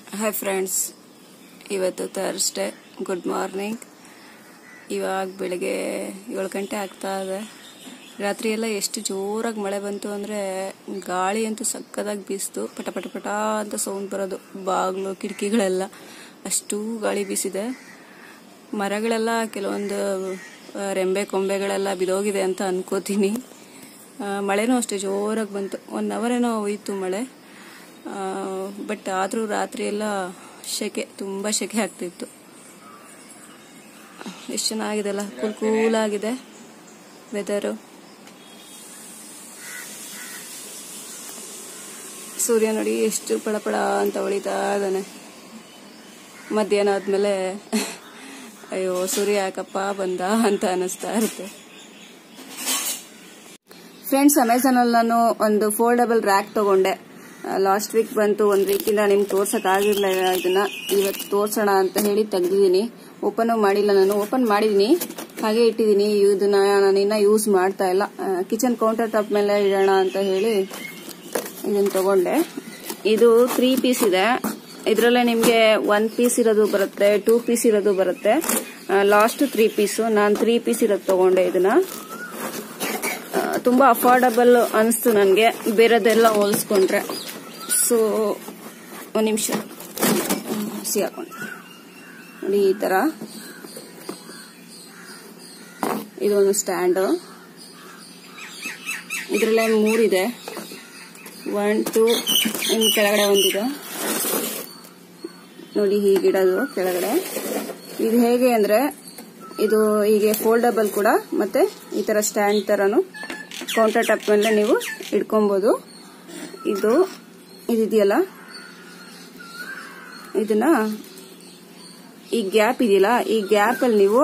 Hi friends ಇವತ್ತು Thursday good morning ಇವಾಗ ಬೆಳಗ್ಗೆ ಏಳು ಗಂಟೆ ಆಗ್ತಾ ಇದೆ ರಾತ್ರಿ ಎಲ್ಲ ಎಷ್ಟು ಜೋರಾಗಿ ಮಳೆ ಬಂತು ಅಂದರೆ ಗಾಳಿ ಅಂತೂ ಸಕ್ಕದಾಗಿ ಬೀಸ್ತು ಪಟ ಪಟ ಪಟ ಅಂತ ಸೌಂಡ್ ಬರೋದು ಬಾಗಿಲು ಕಿಟಕಿಗಳೆಲ್ಲ ಅಷ್ಟು ಗಾಳಿ ಬೀಸಿದೆ ಮರಗಳೆಲ್ಲ ಕೆಲವೊಂದು ಆ, ರೆಂಬೆ ಕೊಂಬೆಗಳೆಲ್ಲ ಬಿದೋಗಿದೆ ಅಂತ ಅನ್ಕೋತೀನಿ ಆ, ಮಳೆನೂ ಅಷ್ಟೇ ಜೋರಾಗಿ ಬಂತು ಒನ್ ಅವರ್ ಏನೋ ಹೋಯ್ತು ಮಳೆ ಬಟ್ ಆದರೂ ರಾತ್ರಿ ಎಲ್ಲ ಸೆಕೆ ತುಂಬ ಸೆಕೆ ಆಗ್ತಿತ್ತು ಎಷ್ಟು ಚೆನ್ನಾಗಿದೆ ಅಲ್ಲ ಕೂಲ್ ಕೂಲಾಗಿದೆ ವೆದರು ಸೂರ್ಯ ನೋಡಿ ಎಷ್ಟು ಪಳಪಳ ಅಂತ ಹೊಳಿತಾ ಇದ್ದಾನೆ ಮಧ್ಯಾಹ್ನ ಆದಮೇಲೆ ಅಯ್ಯೋ ಸೂರ್ಯ ಯಾಕಪ್ಪ ಬಂದ ಅಂತ ಅನ್ನಿಸ್ತಾ ಇರುತ್ತೆ ಫ್ರೆಂಡ್ಸ್ ಅಮೆಝಾನಲ್ಲಿ ನಾನು ಒಂದು ಫೋಲ್ಡಬಲ್ ರ್ಯಾಕ್ ತಗೊಂಡೆ ಲಾಸ್ಟ್ ವೀಕ್ ಬಂತು ಒಂದು ವೀಕಿಂದ ನಿಮ್ಗೆ ತೋರ್ಸಕ್ ಆಗಿರ್ಲಿಲ್ಲ ಇದನ್ನ ಇವತ್ತು ತೋರ್ಸೋಣ ಅಂತ ಹೇಳಿ ತೆಗ್ದಿದ್ದೀನಿ ಓಪನ್ ಮಾಡಿಲ್ಲ ನಾನು ಓಪನ್ ಮಾಡಿದೀನಿ ಹಾಗೆ ಇಟ್ಟಿದ್ದೀನಿ ಇದನ್ನ ನಾನು ಇನ್ನ ಯೂಸ್ ಮಾಡ್ತಾ ಇಲ್ಲ ಕಿಚನ್ ಕೌಂಟರ್ ಟಾಪ್ ಮೇಲೆ ಇಡೋಣ ಅಂತ ಹೇಳಿ ಇದನ್ನ ತಗೊಂಡೆ ಇದು ತ್ರೀ ಪೀಸ್ ಇದೆ ಇದರಲ್ಲೇ ನಿಮಗೆ ಒನ್ ಪೀಸ್ ಇರೋದು ಬರುತ್ತೆ ಟೂ ಪೀಸ್ ಇರೋದು ಬರುತ್ತೆ ಲಾಸ್ಟ್ ತ್ರೀ ಪೀಸು ನಾನು ತ್ರೀ ಪೀಸ್ ಇರೋದು ತಗೊಂಡೆ ಇದನ್ನ ಆ, ತುಂಬಾ ಅಫೋರ್ಡಬಲ್ ಅನಿಸ್ತು ನನಗೆ ಬೇರೆದೆಲ್ಲ ಹೋಲಿಸ್ಕೊಂಡ್ರೆ ಸೊ ಒಂದು ನಿಮಿಷ ಹಸಿ ಹಾಕೊಂಡು ನೋಡಿ ಈ ಥರ ಇದು ಒಂದು ಸ್ಟ್ಯಾಂಡು ಇದರಲ್ಲೇ ಮೂರಿದೆ ಒನ್ ಟೂ ಇನ್ನು ಕೆಳಗಡೆ ಒಂದಿದೆ ನೋಡಿ ಹೀಗಿಡೋದು ಕೆಳಗಡೆ ಇದು ಹೇಗೆ ಅಂದ್ರೆ ಇದು ಹೀಗೆ ಫೋಲ್ಡಬಲ್ ಕೂಡ ಮತ್ತೆ ಈ ತರ ಸ್ಟ್ಯಾಂಡ್ ತರನು ಕೌಂಟರ್ ಟಾಪ್ ಮೇಲೆ ನೀವು ಇಟ್ಕೊಬಹುದು ಇದು ಇದಿದೆಯಲ್ಲ ಇದನ್ನ ಈ ಗ್ಯಾಪ್ ಇದೆಯಲ್ಲ ಈ ಗ್ಯಾಪ್ ಅಲ್ಲಿ ನೀವು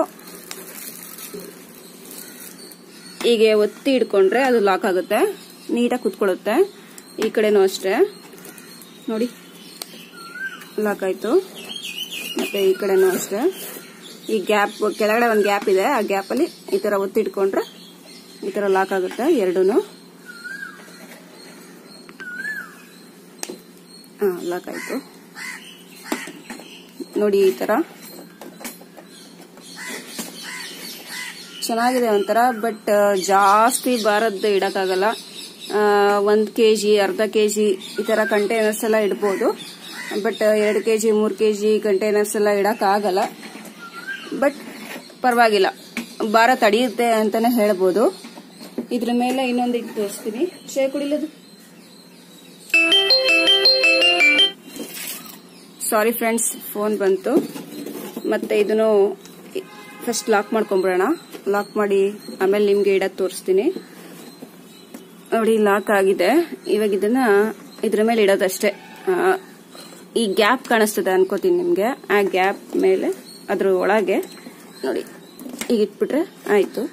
ಹೀಗೆ ಒತ್ತಿ ಇಟ್ಕೊಂಡ್ರೆ ಅದು ಲಾಕ್ ಆಗುತ್ತೆ ನೀಟಾಗಿ ಕುತ್ಕೊಳ್ಳುತ್ತೆ ಈ ಕಡೆನೂ ಅಷ್ಟೇ ನೋಡಿ ಲಾಕ್ ಆಯ್ತು ಮತ್ತೆ ಈ ಕಡೆನೂ ಅಷ್ಟೇ ಈ ಗ್ಯಾಪ್ ಕೆಳಗಡೆ ಒಂದು ಗ್ಯಾಪ್ ಇದೆ ಆ ಗ್ಯಾಪ್ ಅಲ್ಲಿ ಈ ತರ ಒತ್ತಿ ಇಟ್ಕೊಂಡ್ರೆ ಈ ತರ ಲಾಕ್ ಆಗುತ್ತೆ ಎರಡೂನು ಹಾ ಲಾಕ್ ಆಯ್ತು ನೋಡಿ ಈ ತರ ಚೆನ್ನಾಗಿದೆ ಒಂಥರ ಬಟ್ ಜಾಸ್ತಿ ಭಾರದ್ದು ಇಡಕ್ಕಾಗಲ್ಲ ಒಂದು ಕೆ ಜಿ ಅರ್ಧ ಕೆ ಜಿ ಈ ಥರ ಕಂಟೈನರ್ಸ್ ಎಲ್ಲ ಇಡ್ಬೋದು ಬಟ್ ಎರಡು ಕೆ ಜಿ ಮೂರು ಕೆ ಜಿ ಕಂಟೈನರ್ಸ್ ಎಲ್ಲ ಇಡಕ್ಕಾಗಲ್ಲ ಬಟ್ ಪರವಾಗಿಲ್ಲ ಭಾರ ತಡೆಯುತ್ತೆ ಅಂತಾನೆ ಹೇಳ್ಬೋದು ಇದ್ರ ಮೇಲೆ ಇನ್ನೊಂದು ಇಟ್ಟು ತೋರಿಸ್ತೀನಿ ಶೇ ಕುಡಿಲದು ಸಾರಿ ಫ್ರೆಂಡ್ಸ್ ಫೋನ್ ಬಂತು ಮತ್ತೆ ಇದನ್ನು ಫಸ್ಟ್ ಲಾಕ್ ಮಾಡ್ಕೊಂಬಿಡೋಣ ಲಾಕ್ ಮಾಡಿ ಆಮೇಲೆ ನಿಮ್ಗೆ ಇಡಕ್ ತೋರಿಸ್ತೀನಿ ನೋಡಿ ಲಾಕ್ ಆಗಿದೆ ಇವಾಗ ಇದನ್ನ ಇದ್ರ ಮೇಲೆ ಇಡೋದಷ್ಟೇ ಆ, ಈ ಗ್ಯಾಪ್ ಕಾಣಿಸ್ತದೆ ಅನ್ಕೋತೀನಿ ನಿಮ್ಗೆ ಆ ಗ್ಯಾಪ್ ಮೇಲೆ ಅದ್ರ ಒಳಗೆ ನೋಡಿ ಈಗ ಇಟ್ಬಿಟ್ರೆ ಆಯ್ತು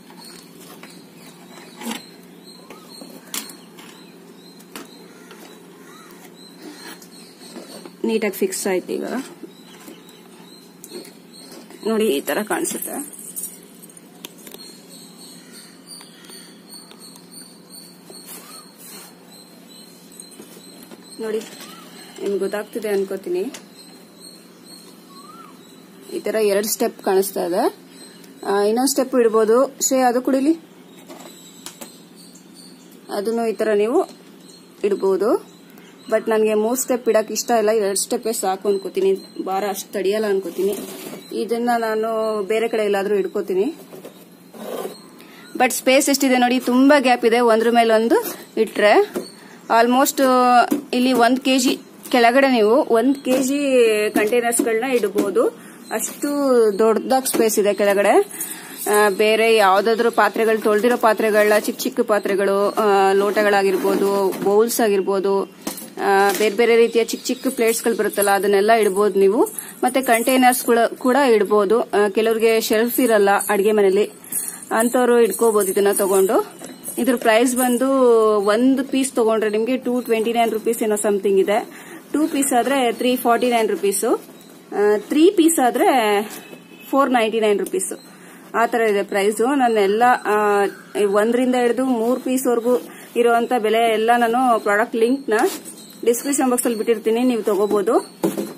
ನೀಟಾಗಿ ಫಿಕ್ಸ್ ಆಯ್ತು ಈಗ ನೋಡಿ ಈ ತರ ಕಾಣಿಸುತ್ತೆ ನೋಡಿ ನಿಮ್ಗೆ ಗೊತ್ತಾಗ್ತಿದೆ ಅನ್ಕೋತೀನಿ ಈ ತರ ಎರಡು ಸ್ಟೆಪ್ ಕಾಣಿಸ್ತಾ ಇದೆ ಆ, ಇನ್ನೊಂದು ಸ್ಟೆಪ್ ಇಡ್ಬೋದು ಶೇ ಅದು ಕುಡಿಲಿ ಅದನ್ನು ಈ ತರ ನೀವು ಇಡ್ಬೋದು ಬಟ್ ನನಗೆ ಮೂರು ಸ್ಟೆಪ್ ಇಡಕ್ ಇಷ್ಟ ಇಲ್ಲ ಎರಡು ಸ್ಟೆಪ್ಪೇ ಸಾಕು ಅನ್ಕೋತೀನಿ ಭಾರ ಅಷ್ಟು ತಡಿಯಲ್ಲ ಅನ್ಕೋತೀನಿ ಇದನ್ನ ನಾನು ಬೇರೆ ಕಡೆ ಎಲ್ಲಾದ್ರೂ ಇಡ್ಕೋತೀನಿ ಬಟ್ ಸ್ಪೇಸ್ ಎಷ್ಟಿದೆ ನೋಡಿ ತುಂಬಾ ಗ್ಯಾಪ್ ಇದೆ ಒಂದ್ರ ಮೇಲೆ ಒಂದು ಇಟ್ರೆ ಆಲ್ಮೋಸ್ಟ್ ಇಲ್ಲಿ ಒಂದ್ ಕೆಜಿ ಕೆಳಗಡೆ ನೀವು ಒಂದ್ ಕೆಜಿ ಕಂಟೈನರ್ಸ್ಗಳನ್ನ ಇಡಬಹುದು ಅಷ್ಟು ದೊಡ್ಡದಾಗಿ ಸ್ಪೇಸ್ ಇದೆ ಕೆಳಗಡೆ ಆ, ಬೇರೆ ಯಾವ್ದಾದ್ರು ಪಾತ್ರೆಗಳು ತೊಳೆದಿರೋ ಪಾತ್ರೆಗಳನ್ನ ಚಿಕ್ಕ ಚಿಕ್ಕ ಪಾತ್ರೆಗಳು ಆ, ಲೋಟಗಳಾಗಿರ್ಬೋದು ಬೌಲ್ಸ್ ಆಗಿರ್ಬೋದು ಆ, ಬೇರೆ ಬೇರೆ ರೀತಿಯ ಚಿಕ್ಕ ಚಿಕ್ಕ ಪ್ಲೇಟ್ಸ್ಗಳು ಬರುತ್ತಲ್ಲ ಅದನ್ನೆಲ್ಲ ಇಡ್ಬೋದು ನೀವು ಮತ್ತೆ ಕಂಟೈನರ್ಸ್ ಕೂಡ ಇಡ್ಬೋದು ಆ, ಕೆಲವ್ರಿಗೆ ಶೆಲ್ಫ್ ಇರಲ್ಲ ಅಡಿಗೆ ಮನೆಯಲ್ಲಿ ಅಂತವ್ರು ಇಟ್ಕೋಬಹುದು ಇದನ್ನ ತಗೊಂಡು ಇದ್ರ ಪ್ರೈಸ್ ಬಂದು ಒಂದು ಪೀಸ್ ತಗೊಂಡ್ರೆ ನಿಮಗೆ ಟೂ ಟ್ವೆಂಟಿ ನೈನ್ ರುಪೀಸ್ ಏನೋ ಸಮಥಿಂಗ್ ಇದೆ ಟೂ ಪೀಸ್ ಆದ್ರೆ three forty nine rupees three piece ಆದ್ರೆ ಫೋರ್ ನೈಂಟಿ ನೈನ್ ರುಪೀಸು ಆ ತರ ಇದೆ ಪ್ರೈಸು ನಾನೆಲ್ಲ ಆ, ಒಂದರಿಂದ ಹಿಡಿದು ಮೂರು ಪೀಸ್ವರೆಗೂ ಇರುವಂತ ಬೆಲೆ ಎಲ್ಲ ನಾನು ಪ್ರಾಡಕ್ಟ್ ಲಿಂಕ್ ನ ಡಿಸ್ಕ್ರಿಪ್ಷನ್ ಬಾಕ್ಸ್ ಅಲ್ಲಿ ಬಿಟ್ಟಿರ್ತೀನಿ ನೀವು ತಗೋಬಹುದು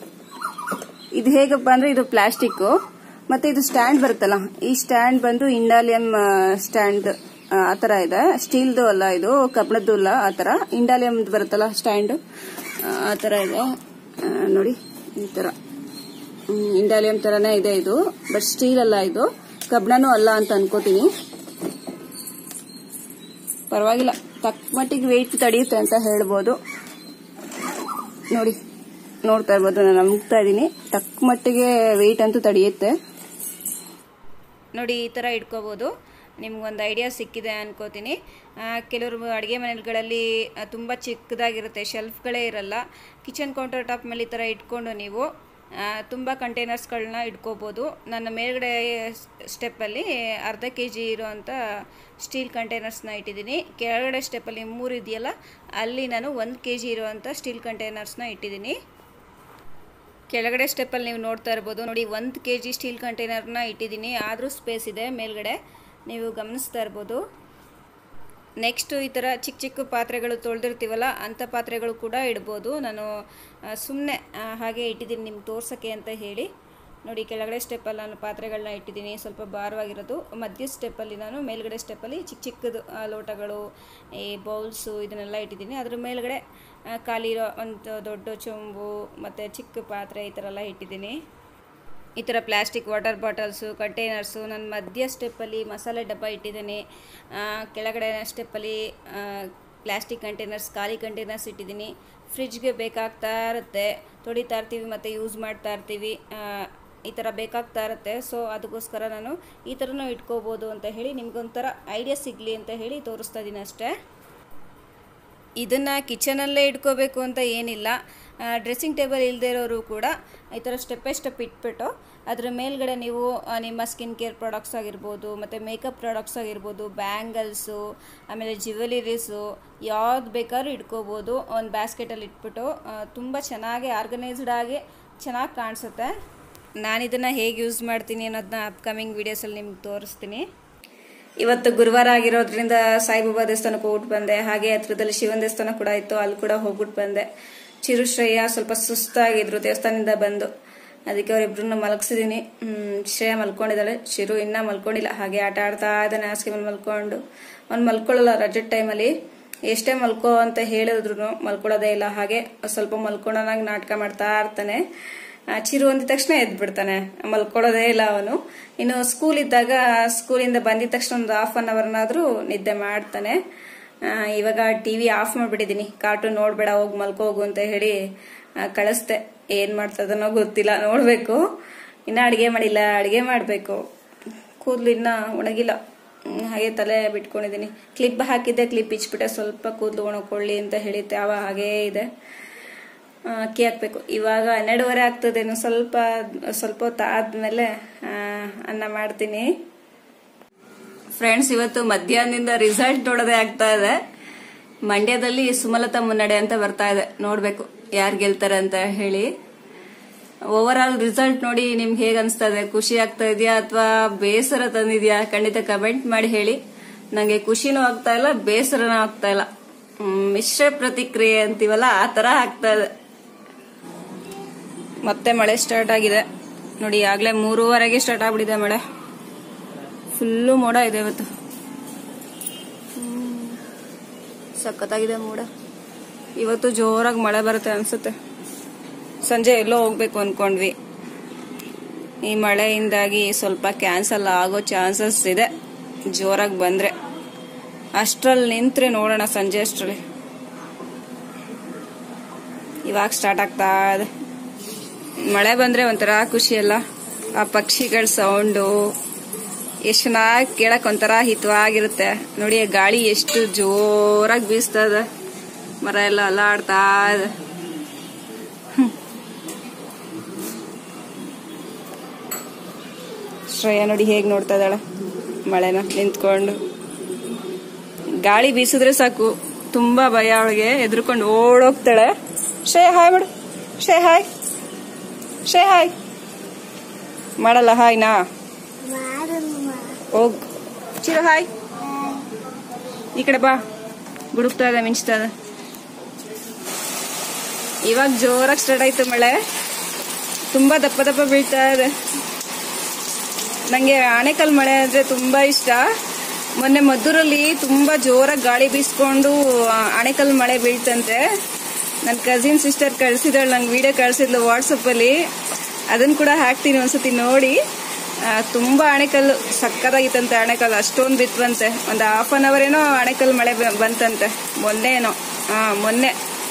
ಇದು ಹೇಗಪ್ಪ ಅಂದ್ರೆ ಇದು ಪ್ಲಾಸ್ಟಿಕ್ ಮತ್ತೆ ಇದು ಸ್ಟ್ಯಾಂಡ್ ಬರುತ್ತಲ್ಲ ಈ ಸ್ಟ್ಯಾಂಡ್ ಬಂದು ಇಂಡಾಲಿಯಂ ಸ್ಟ್ಯಾಂಡ್ ಆತರ ಇದೆ ಸ್ಟೀಲ್ದು ಅಲ್ಲ ಇದು ಕಬ್ಣದ್ದು ಅಲ್ಲ ಆತರ ಇಂಡಾಲಿಯಂ ಬರುತ್ತಲ್ಲ ಸ್ಟ್ಯಾಂಡ್ ಆತರ ಇದೆ ಆ, ನೋಡಿ ಈ ತರ ಹ್ಮ್, ಇಂಡಾಲಿಯಂ ತರನೇ ಇದೆ ಇದು ಬಟ್ ಸ್ಟೀಲ್ ಅಲ್ಲ ಇದು ಕಬ್ಣನೂ ಅಲ್ಲ ಅಂತ ಅನ್ಕೋತೀನಿ ಪರವಾಗಿಲ್ಲ ತಕ್ಕ ಮಟ್ಟಿಗೆ ವೆಯ್ಟ್ ತಡೆಯುತ್ತೆ ಅಂತ ಹೇಳ್ಬೋದು ನೋಡಿ ನೋಡ್ತಾ ಇರ್ಬೋದು ನಾನು ನಂಬ್ತಾ ಇದ್ದೀನಿ ತಕ್ಕ ಮಟ್ಟಿಗೆ ವೆಯ್ಟ್ ಅಂತೂ ತಡೆಯುತ್ತೆ ನೋಡಿ ಈ ಥರ ಇಟ್ಕೋಬೋದು ನಿಮ್ಗೊಂದು ಐಡಿಯಾ ಸಿಕ್ಕಿದೆ ಅನ್ಕೋತೀನಿ ಆ, ಕೆಲವರು ಅಡುಗೆ ಮನೆಗಳಲ್ಲಿ ತುಂಬ ಚಿಕ್ಕದಾಗಿರುತ್ತೆ ಶೆಲ್ಫ್ಗಳೇ ಇರಲ್ಲ ಕಿಚನ್ ಕೌಂಟರ್ ಟಾಪ್ ಮೇಲೆ ಈ ಥರ ಇಟ್ಕೊಂಡು ನೀವು ತುಂಬ ಕಂಟೈನರ್ಸ್ಗಳನ್ನ ಇಟ್ಕೋಬೋದು ನನ್ನ ಮೇಲ್ಗಡೆ ಸ್ಟೆಪ್ಪಲ್ಲಿ ಅರ್ಧ ಕೆ ಜಿ ಇರೋವಂಥ ಸ್ಟೀಲ್ ಕಂಟೈನರ್ಸ್ನ ಇಟ್ಟಿದ್ದೀನಿ ಕೆಳಗಡೆ ಸ್ಟೆಪ್ಪಲ್ಲಿ ಮೂರು ಇದೆಯಲ್ಲ ಅಲ್ಲಿ ನಾನು ಒಂದು ಕೆ ಜಿ ಇರುವಂಥ ಸ್ಟೀಲ್ ಕಂಟೈನರ್ಸ್ನ ಇಟ್ಟಿದ್ದೀನಿ ಕೆಳಗಡೆ ಸ್ಟೆಪ್ಪಲ್ಲಿ ನೀವು ನೋಡ್ತಾ ಇರ್ಬೋದು ನೋಡಿ ಒಂದು ಕೆ ಜಿ ಸ್ಟೀಲ್ ಕಂಟೈನರ್ನ ಇಟ್ಟಿದ್ದೀನಿ ಆದರೂ ಸ್ಪೇಸ್ ಇದೆ ಮೇಲ್ಗಡೆ ನೀವು ಗಮನಿಸ್ತಾ ಇರ್ಬೋದು ನೆಕ್ಸ್ಟು ಈ ಥರ ಚಿಕ್ಕ ಚಿಕ್ಕ ಪಾತ್ರೆಗಳು ತೊಳೆದಿರ್ತೀವಲ್ಲ ಅಂಥ ಪಾತ್ರೆಗಳು ಕೂಡ ಇಡ್ಬೋದು ನಾನು ಸುಮ್ಮನೆ ಹಾಗೆ ಇಟ್ಟಿದ್ದೀನಿ ನಿಮ್ಗೆ ತೋರ್ಸೋಕ್ಕೆ ಅಂತ ಹೇಳಿ ನೋಡಿ ಕೆಳಗಡೆ ಸ್ಟೆಪ್ಪಲ್ಲಿ ನಾನು ಪಾತ್ರೆಗಳನ್ನ ಇಟ್ಟಿದ್ದೀನಿ ಸ್ವಲ್ಪ ಭಾರವಾಗಿರೋದು ಮಧ್ಯ ಸ್ಟೆಪ್ಪಲ್ಲಿ ನಾನು ಮೇಲ್ಗಡೆ ಸ್ಟೆಪ್ಪಲ್ಲಿ ಚಿಕ್ಕ ಚಿಕ್ಕದು ಆ, ಲೋಟಗಳು ಈ ಬೌಲ್ಸು ಇದನ್ನೆಲ್ಲ ಇಟ್ಟಿದ್ದೀನಿ ಅದ್ರ ಮೇಲ್ಗಡೆ ಆ, ಖಾಲಿ ಇರೋ ಒಂದು ದೊಡ್ಡ ಚೊಂಬು ಮತ್ತು ಚಿಕ್ಕ ಪಾತ್ರೆ ಈ ಥರ ಎಲ್ಲ ಇಟ್ಟಿದ್ದೀನಿ ಈ ಥರ ಪ್ಲಾಸ್ಟಿಕ್ ವಾಟರ್ ಬಾಟಲ್ಸು ಕಂಟೈನರ್ಸು ನನ್ನ ಮಧ್ಯ ಸ್ಟೆಪ್ಪಲ್ಲಿ ಮಸಾಲೆ ಡಬ್ಬ ಇಟ್ಟಿದ್ದೀನಿ ಆ, ಕೆಳಗಡೆ ಸ್ಟೆಪ್ಪಲ್ಲಿ ಪ್ಲಾಸ್ಟಿಕ್ ಕಂಟೈನರ್ಸ್ ಖಾಲಿ ಕಂಟೈನರ್ಸ್ ಇಟ್ಟಿದ್ದೀನಿ ಫ್ರಿಜ್ಗೆ ಬೇಕಾಗ್ತಾ ಇರುತ್ತೆ ತೊಳಿತಾ ಇರ್ತೀವಿ ಮತ್ತು ಯೂಸ್ ಮಾಡ್ತಾ ಇರ್ತೀವಿ ಆ, ಈ ಥರ ಬೇಕಾಗ್ತಾ ಇರುತ್ತೆ ಸೊ ಅದಕ್ಕೋಸ್ಕರ ನಾನು ಈ ಥರನೂ ಇಟ್ಕೋಬೋದು ಅಂತ ಹೇಳಿ ನಿಮ್ಗೊಂಥರ ಐಡಿಯಾ ಸಿಗಲಿ ಅಂತ ಹೇಳಿ ತೋರಿಸ್ತಾ ಇದ್ದೀನಿ ಅಷ್ಟೇ ಇದನ್ನು ಕಿಚನಲ್ಲೇ ಇಟ್ಕೋಬೇಕು ಅಂತ ಏನಿಲ್ಲ ಡ್ರೆಸ್ಸಿಂಗ್ ಟೇಬಲ್ ಇಲ್ಲದೆ ಇರೋರು ಕೂಡ ಈ ಥರ ಸ್ಟೆಪ್ ಬೈ ಸ್ಟೆಪ್ ಇಟ್ಬಿಟ್ಟು ಅದರ ಮೇಲ್ಗಡೆ ನೀವು ಆ, ನಿಮ್ಮ ಸ್ಕಿನ್ ಕೇರ್ ಪ್ರಾಡಕ್ಟ್ಸ್ ಆಗಿರ್ಬೋದು ಮತ್ತು ಮೇಕಪ್ ಪ್ರಾಡಕ್ಟ್ಸ್ ಆಗಿರ್ಬೋದು ಬ್ಯಾಂಗಲ್ಸು ಆಮೇಲೆ ಜ್ಯುವೆಲರೀಸು ಯಾವ್ದು ಬೇಕಾದ್ರೂ ಇಟ್ಕೋಬೋದು ಒಂದು ಬ್ಯಾಸ್ಕೆಟಲ್ಲಿ ಇಟ್ಬಿಟ್ಟು ತುಂಬ ಚೆನ್ನಾಗಿ ಆರ್ಗನೈಸ್ಡ್ ಆಗಿ ಚೆನ್ನಾಗಿ ಕಾಣಿಸುತ್ತೆ ನಾನು ಇದನ್ನು ಹೇಗೆ ಯೂಸ್ ಮಾಡ್ತೀನಿ ಅನ್ನೋದನ್ನ ಅಪ್ಕಮಿಂಗ್ ವೀಡಿಯೋಸಲ್ಲಿ ನಿಮ್ಗೆ ತೋರಿಸ್ತೀನಿ ಇವತ್ತು ಗುರುವಾರ ಆಗಿರೋದ್ರಿಂದ ಸಾಯಿಬಾಬಾ ದೇವಸ್ಥಾನಕ್ಕೆ ಹೋಗ್ಬಿಟ್ಟು ಬಂದೆ ಹಾಗೆ ಹತ್ರದಲ್ಲಿ ಶಿವನ ದೇವಸ್ಥಾನ ಕೂಡ ಇತ್ತು ಅಲ್ಲಿ ಕೂಡ ಹೋಗ್ಬಿಟ್ಟು ಬಂದೆ ಚಿರು ಶ್ರೇಯ ಸ್ವಲ್ಪ ಸುಸ್ತಾಗಿದ್ರು ದೇವಸ್ಥಾನದಿಂದ ಬಂದು ಅದಕ್ಕೆ ಅವರಿಬ್ರನ್ನ ಮಲಗಿಸಿದೀನಿ ಹ್ಮ್, ಶ್ರೇಯ ಮಲ್ಕೊಂಡಿದ್ದಾಳೆ ಚಿರು ಇನ್ನ ಮಲ್ಕೊಂಡಿಲ್ಲ ಹಾಗೆ ಆಟ ಆಡ್ತಾ ಇದ್ದಾನೆ ಹಾಸಿಗೆ ಮೇಲೆ ಮಲ್ಕೊಂಡು ಅವ್ನು ಮಲ್ಕೊಳ್ಳಲ್ಲ ರಜೆ ಟೈಮಲ್ಲಿ ಎಷ್ಟೇ ಮಲ್ಕೋ ಅಂತ ಹೇಳಿದ್ರು ಮಲ್ಕೊಳ್ಳೋದೇ ಇಲ್ಲ ಹಾಗೆ ಸ್ವಲ್ಪ ಮಲ್ಕೊಂಡನಾಗಿ ನಾಟಕ ಮಾಡ್ತಾ ಇರ್ತಾನೆ ಆ, ಚಿರು ಅಂದಿದ ತಕ್ಷಣ ಎದ್ದು ಬಿಡ್ತಾನೆ ಮಲ್ಕೊಳ್ಳೋದೇ ಇಲ್ಲ ಅವನು ಇನ್ನು ಸ್ಕೂಲ್ ಇದ್ದಾಗ ಸ್ಕೂಲಿಂದ ಬಂದಿದ ತಕ್ಷಣ ಒಂದು ಹಾಫ್ ಅನ್ ಅವರ್ನಾದ್ರೂ ನಿದ್ದೆ ಮಾಡ್ತಾನೆ ಆ, ಇವಾಗ ಟಿವಿ ಆಫ್ ಮಾಡ್ಬಿಟ್ಟಿದೀನಿ ಕಾರ್ಟೂನ್ ನೋಡ್ಬೇಡ ಹೋಗಿ ಮಲ್ಕೋಗು ಅಂತ ಹೇಳಿ ಆ, ಕಳಿಸ್ದೆ ಏನ್ ಮಾಡ್ತದನೋ ಗೊತ್ತಿಲ್ಲ ನೋಡ್ಬೇಕು ಇನ್ನ ಅಡಿಗೆ ಮಾಡಿಲ್ಲ ಅಡಿಗೆ ಮಾಡ್ಬೇಕು ಕೂದಲು ಇನ್ನ ಒಣಗಿಲ್ಲ ಹ್ಮ್, ಹಾಗೆ ತಲೆ ಬಿಟ್ಕೊಂಡಿದೀನಿ ಕ್ಲಿಪ್ ಹಾಕಿದ್ದೆ ಕ್ಲಿಪ್ ಇಚ್ಬಿಟ್ಟೆ ಸ್ವಲ್ಪ ಕೂದಲು ಒಣಕೊಳ್ಳಿ ಅಂತ ಹೇಳಿ ತ್ಯಾವ ಹಾಗೇ ಇದೆ ಆ, ಅಕ್ಕಿ ಹಾಕ್ಬೇಕು ಇವಾಗ ಹನ್ನೆರಡುವರೆ ಆಗ್ತದೆ ಇನ್ನು ಸ್ವಲ್ಪ ಸ್ವಲ್ಪ ಹೊತ್ತು ಆದ್ಮೇಲೆ ಆ, ಅನ್ನ ಮಾಡ್ತೀನಿ ಫ್ರೆಂಡ್ಸ್ ಇವತ್ತು ಮಧ್ಯಾಹ್ನದಿಂದ ರಿಸಲ್ಟ್ ನೋಡೋದೇ ಆಗ್ತಾ ಇದೆ ಮಂಡ್ಯದಲ್ಲಿ ಸುಮಲತಾ ಮುನ್ನಡೆ ಅಂತ ಬರ್ತಾ ಇದೆ ನೋಡ್ಬೇಕು ಯಾರು ಗೆಲ್ತಾರೆ ಅಂತ ಹೇಳಿ ಓವರ್ ಆಲ್ ರಿಸಲ್ಟ್ ನೋಡಿ ನಿಮ್ಗೆ ಹೇಗೆ ಅನಿಸ್ತಾ ಇದೆ ಖುಷಿ ಆಗ್ತಾ ಇದೆಯಾ ಅಥವಾ ಬೇಸರ ತಂದಿದ್ಯಾ ಖಂಡಿತ ಕಮೆಂಟ್ ಮಾಡಿ ಹೇಳಿ ನಂಗೆ ಖುಷಿನೂ ಆಗ್ತಾ ಇಲ್ಲ ಬೇಸರನೂ ಆಗ್ತಾ ಇಲ್ಲ ಹ್ಮ್, ಮಿಶ್ರ ಪ್ರತಿಕ್ರಿಯೆ ಅಂತೀವಲ್ಲ ಆ ತರ ಆಗ್ತಾ ಇದೆ ಮತ್ತೆ ಮಳೆ ಸ್ಟಾರ್ಟ್ ಆಗಿದೆ ನೋಡಿ ಆಗ್ಲೇ ಮೂರುವರೆಗೆ ಸ್ಟಾರ್ಟ್ ಆಗ್ಬಿಟ್ಟಿದೆ ಮಳೆ ಫುಲ್ಲು ಮೋಡ ಇದೆ ಇವತ್ತು ಹ್ಮ್. ಸಖತ್ತಾಗಿದೆ ಮೋಡ ಇವತ್ತು ಜೋರಾಗಿ ಮಳೆ ಬರುತ್ತೆ ಅನ್ಸುತ್ತೆ ಸಂಜೆ ಎಲ್ಲೋ ಹೋಗ್ಬೇಕು ಅನ್ಕೊಂಡ್ವಿ ಈ ಮಳೆಯಿಂದಾಗಿ ಸ್ವಲ್ಪ ಕ್ಯಾನ್ಸಲ್ ಆಗೋ ಚಾನ್ಸಸ್ ಇದೆ ಜೋರಾಗಿ ಬಂದ್ರೆ ಅಷ್ಟ್ರಲ್ಲಿ ನಿಂತ್ರೆ ನೋಡೋಣ ಸಂಜೆ ಅಷ್ಟ್ರಲ್ಲಿ ಇವಾಗ ಸ್ಟಾರ್ಟ್ ಆಗ್ತಾ ಇದೆ ಮಳೆ ಬಂದ್ರೆ ಒಂಥರ ಖುಷಿ ಅಲ್ಲ ಆ ಪಕ್ಷಿಗಳ ಸೌಂಡು ಎಷ್ಟು ಚೆನ್ನಾಗಿ ಕೇಳಕ್ ಒಂಥರ ಹಿತವಾಗಿರುತ್ತೆ ನೋಡಿ ಆ ಗಾಳಿ ಎಷ್ಟು ಜೋರಾಗಿ ಬೀಸ್ತಾ ಇದೆ ಮರ ಎಲ್ಲ ಅಲ್ಲಾಡ್ತಾ ಇದೆ ಹ್ಮ್. ಶ್ರೇಯ ನೋಡಿ ಹೇಗೆ ನೋಡ್ತಾ ಇದ್ದಾಳೆ ಮಳೆನ ನಿಂತ್ಕೊಂಡು ಗಾಳಿ ಬೀಸಿದ್ರೆ ಸಾಕು ತುಂಬಾ ಭಯ ಅವಳಿಗೆ ಎದ್ರುಕೊಂಡು ಓಡೋಗ್ತಾಳೆ ಶ್ರೇಯ ಹಾಯ್ ಮಾಡು ಶ್ರೇಯ ಹಾಯ್ ಶ್ರೇಯ ಹಾಯ್ ಮಾಡಲ್ಲ ಹಾಯ್ನಾ ಹೋಗ್ ಚಿರು ಹಾಯ್ ಈ ಕಡೆ ಬಾ ಗುಡುಕ್ತಾ ಇದೆ ಮಿಂಚ್ತಾ ಇದೆ ಇವಾಗ ಜೋರಾಗಿ ಸ್ಟಾರ್ಟ್ ಆಯ್ತು ಮಳೆ ತುಂಬಾ ದಪ್ಪ ದಪ್ಪ ಬೀಳ್ತಾ ಇದೆ ನಂಗೆ ಆಣೆಕಲ್ ಮಳೆ ಅಂದ್ರೆ ತುಂಬಾ ಇಷ್ಟ ಮೊನ್ನೆ ಮದ್ದೂರಲ್ಲಿ ತುಂಬಾ ಜೋರಾಗಿ ಗಾಳಿ ಬೀಸ್ಕೊಂಡು ಆ, ಆಣೆಕಲ್ ಮಳೆ ಬೀಳ್ತಂತೆ ನನ್ನ ಕಸಿನ್ ಸಿಸ್ಟರ್ ಕಳ್ಸಿದಾಳೆ ನಂಗೆ ವಿಡಿಯೋ ಕಳ್ಸಿದ್ಲು ವಾಟ್ಸಪ್ ಅಲ್ಲಿ ಅದನ್ನ ಕೂಡ ಹಾಕ್ತೀನಿ ಒಂದ್ಸತಿ ನೋಡಿ ಆ, ತುಂಬಾ ಆಣೆಕಲ್ಲು ಸಕ್ಕದಾಗಿತ್ತಂತೆ ಆಣೆಕಲ್ಲು ಅಷ್ಟೊಂದು ಬಿತ್ವಂತೆ ಒಂದು ಹಾಫ್ ಅನ್ ಅವರ್ ಏನೋ ಆಣೆಕಲ್ ಮಳೆ ಬ- ಬಂತಂತೆ ಮೊನ್ನೆ ಏನೋ ಹಾ ಮೊನ್ನೆ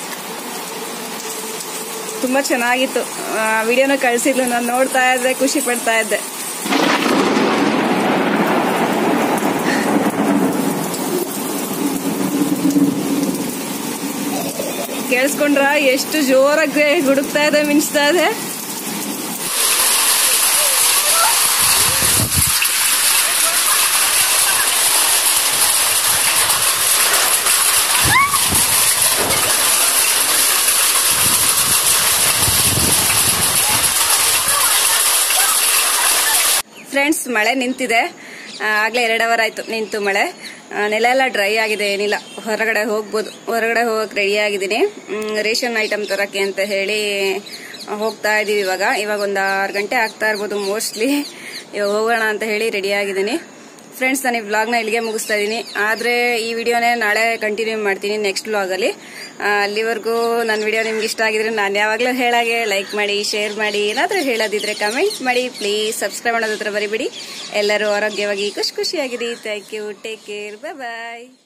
ತುಂಬಾ ಚೆನ್ನಾಗಿತ್ತು ವಿಡಿಯೋನ ಕಳ್ಸಿದ್ಲು ನಾನು ನೋಡ್ತಾ ಇದ್ದೆ ಖುಷಿ ಪಡ್ತಾ ಇದ್ದೆ ಕೇಳಿಸ್ಕೊಂಡ್ರ ಎಷ್ಟು ಜೋರಾಗಿ ಗುಡುಕ್ತಾ ಇದೆ ಮಿಂಚ್ತಾ ಇದೆ ಫ್ರೆಂಡ್ಸ್ ಮಳೆ ನಿಂತಿದೆ ಆ, ಆಗ್ಲೇ ಎರಡು ಅವರ್ ಆಯ್ತು ನಿಂತು ಮಳೆ ಆ, ನೆಲ ಎಲ್ಲ ಡ್ರೈ ಆಗಿದೆ ಏನಿಲ್ಲ ಹೊರಗಡೆ ಹೋಗ್ಬೋದು ಹೊರಗಡೆ ಹೋಗಕ್ ರೆಡಿ ಆಗಿದ್ದೀನಿ ಮ್, ರೇಷನ್ ಐಟಮ್ ತರಕ್ಕೆ ಅಂತ ಹೇಳಿ ಆ, ಹೋಗ್ತಾ ಇದೀವಿ ಇವಾಗ ಇವಾಗ ಒಂದು ಆರು ಗಂಟೆ ಆಗ್ತಾ ಇರ್ಬೋದು ಮೋಸ್ಟ್ಲಿ ಇವಾಗ ಹೋಗೋಣ ಅಂತ ಹೇಳಿ ರೆಡಿ ಆಗಿದ್ದೀನಿ ಫ್ರೆಂಡ್ಸ್ ನಾನು ಈ ವ್ಲಾಗ್ನ ಇಲ್ಲಿಗೆ ಮುಗಿಸ್ತಾ ಇದ್ದೀನಿ ಆದರೆ ಈ ವಿಡಿಯೋನೇ ನಾಳೆ ಕಂಟಿನ್ಯೂ ಮಾಡ್ತೀನಿ ನೆಕ್ಸ್ಟ್ ವ್ಲಾಗಲ್ಲಿ ಅಲ್ಲಿವರೆಗೂ ನನ್ನ ವಿಡಿಯೋ ನಿಮ್ಗೆ ಇಷ್ಟ ಆಗಿದ್ರೆ ನಾನು ಯಾವಾಗಲೂ ಹೇಳಾಗೆ ಲೈಕ್ ಮಾಡಿ ಶೇರ್ ಮಾಡಿ ಏನಾದರೂ ಹೇಳೋದಿದ್ರೆ ಕಮೆಂಟ್ ಮಾಡಿ ಪ್ಲೀಸ್ ಸಬ್ಸ್ಕ್ರೈಬ್ ಮಾಡೋದ್ರ ಬರಿಬೇಡಿ ಎಲ್ಲರೂ ಆರೋಗ್ಯವಾಗಿ ಖುಷಿ ಖುಷಿಯಾಗಿರಿ thank you take care bye